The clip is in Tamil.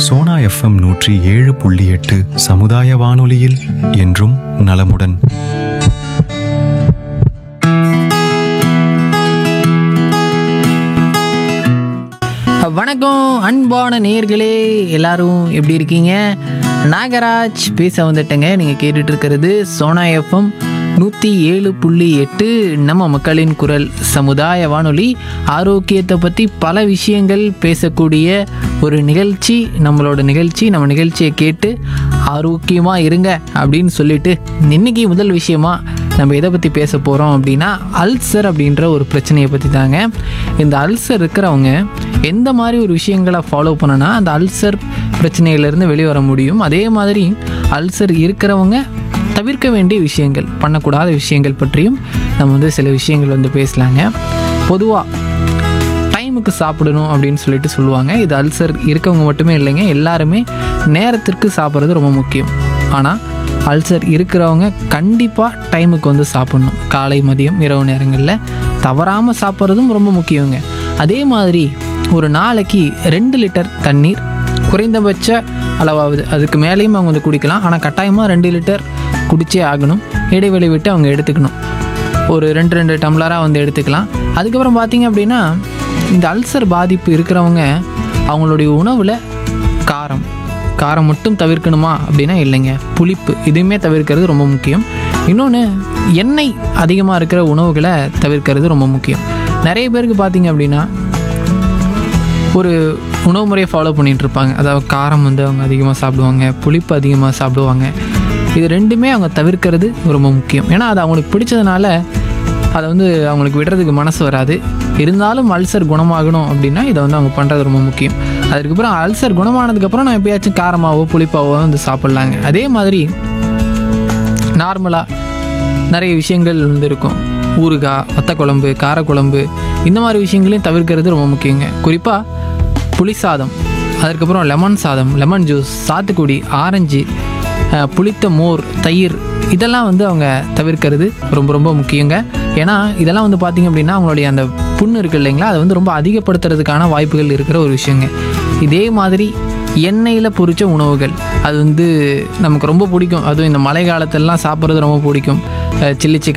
சோனா எஃப்எம் நூற்றி ஏழு புள்ளி எட்டு சமுதாய வானொலியில் என்றும் நலமுடன் வணக்கம் அன்பான நேயர்களே எல்லாரும் எப்படி இருக்கீங்க நாகராஜ் பேச வந்துட்டேங்க நீங்கள் கேட்டுட்டு இருக்கிறது சோனா எஃப்எம் நூற்றி ஏழு புள்ளி எட்டு நம்ம மக்களின் குரல் சமுதாய வானொலி ஆரோக்கியத்தை பற்றி பல விஷயங்கள் பேசக்கூடிய ஒரு நிகழ்ச்சி நம்மளோட நிகழ்ச்சி நம்ம நிகழ்ச்சியை கேட்டு ஆரோக்கியமாக இருங்க அப்படின்னு சொல்லிட்டு இன்னைக்கு முதல் விஷயமா நம்ம எதை பற்றி பேச போகிறோம் அப்படின்னா அல்சர் அப்படின்ற ஒரு பிரச்சனையை பற்றி தாங்க இந்த அல்சர் இருக்கிறவங்க எந்த மாதிரி ஒரு விஷயங்களை ஃபாலோ பண்ணனா அந்த அல்சர் பிரச்சனையிலேருந்து வெளியே வர முடியும் அதே மாதிரி அல்சர் இருக்கிறவங்க தவிர்க்க வேண்டிய விஷயங்கள் பண்ணக்கூடாத விஷயங்கள் பற்றியும் நம்ம வந்து சில விஷயங்கள் வந்து பேசலாங்க பொதுவாக டைமுக்கு சாப்பிடணும் அப்படின்னு சொல்லிட்டு சொல்லுவாங்க இது அல்சர் இருக்கவங்க மட்டுமே இல்லைங்க எல்லாருமே நேரத்திற்கு சாப்பிட்றது ரொம்ப முக்கியம் ஆனால் அல்சர் இருக்கிறவங்க கண்டிப்பாக டைமுக்கு வந்து சாப்பிடணும் காலை மதியம் இரவு நேரங்களில் தவறாமல் சாப்பிட்றதும் ரொம்ப முக்கியங்க அதே மாதிரி ஒரு நாளைக்கு ரெண்டு லிட்டர் தண்ணீர் குறைந்தபட்ச அளவாகுது அதுக்கு மேலேயும் அவங்க வந்து குடிக்கலாம் ஆனால் கட்டாயமாக ரெண்டு லிட்டர் குடிச்சே ஆகணும் இடைவெளி விட்டு அவங்க எடுத்துக்கணும் ஒரு ரெண்டு ரெண்டு டம்ளராக வந்து எடுத்துக்கலாம் அதுக்கப்புறம் பார்த்தீங்க அப்படின்னா இந்த அல்சர் பாதிப்பு இருக்கிறவங்க அவங்களுடைய உணவில் காரம் காரம் மட்டும் தவிர்க்கணுமா அப்படின்னா இல்லைங்க புளிப்பு இதுவுமே தவிர்க்கிறது ரொம்ப முக்கியம் இன்னொன்று எண்ணெய் அதிகமாக இருக்கிற உணவுகளை தவிர்க்கிறது ரொம்ப முக்கியம் நிறைய பேருக்கு பார்த்தீங்க அப்படின்னா ஒரு உணவு முறையை ஃபாலோ பண்ணிட்டு இருப்பாங்க அதாவது காரம் வந்து அவங்க அதிகமாக சாப்பிடுவாங்க புளிப்பு அதிகமாக சாப்பிடுவாங்க இது ரெண்டுமே அவங்க தவிர்க்கிறது ரொம்ப முக்கியம் ஏன்னா அது அவங்களுக்கு பிடிச்சதுனால அதை வந்து அவங்களுக்கு விடுறதுக்கு மனசு வராது இருந்தாலும் அல்சர் குணமாகணும் அப்படின்னா இதை வந்து அவங்க பண்ணுறது ரொம்ப முக்கியம் அதுக்கப்புறம் அல்சர் குணமானதுக்கப்புறம் நான் எப்பயாச்சும் காரமாவோ புளிப்பாவோ வந்து சாப்பிட்லாங்க அதே மாதிரி நார்மலாக நிறைய விஷயங்கள் வந்து இருக்கும் ஊறுகாய் வத்த குழம்பு காரக்குழம்பு இந்த மாதிரி விஷயங்களையும் தவிர்க்கிறது ரொம்ப முக்கியங்க குறிப்பாக புளி சாதம் அதுக்கப்புறம் லெமன் சாதம் லெமன் ஜூஸ் சாத்துக்குடி ஆரஞ்சு அஹ், புளித்த மோர் தயிர் இதெல்லாம் வந்து அவங்க தவிர்க்கிறது ரொம்ப ரொம்ப முக்கியங்க ஏன்னா இதெல்லாம் வந்து பார்த்திங்க அப்படின்னா அவங்களுடைய அந்த புண்ணு இருக்கு இல்லைங்களா அதை வந்து ரொம்ப அதிகப்படுத்துறதுக்கான வாய்ப்புகள் இருக்கிற ஒரு விஷயங்க இதே மாதிரி எண்ணெயில் பொரிச்ச உணவுகள் அது வந்து நமக்கு ரொம்ப பிடிக்கும் அதுவும் இந்த மழை காலத்திலலாம் சாப்பிட்றது ரொம்ப பிடிக்கும் சில்லி சிக்கன்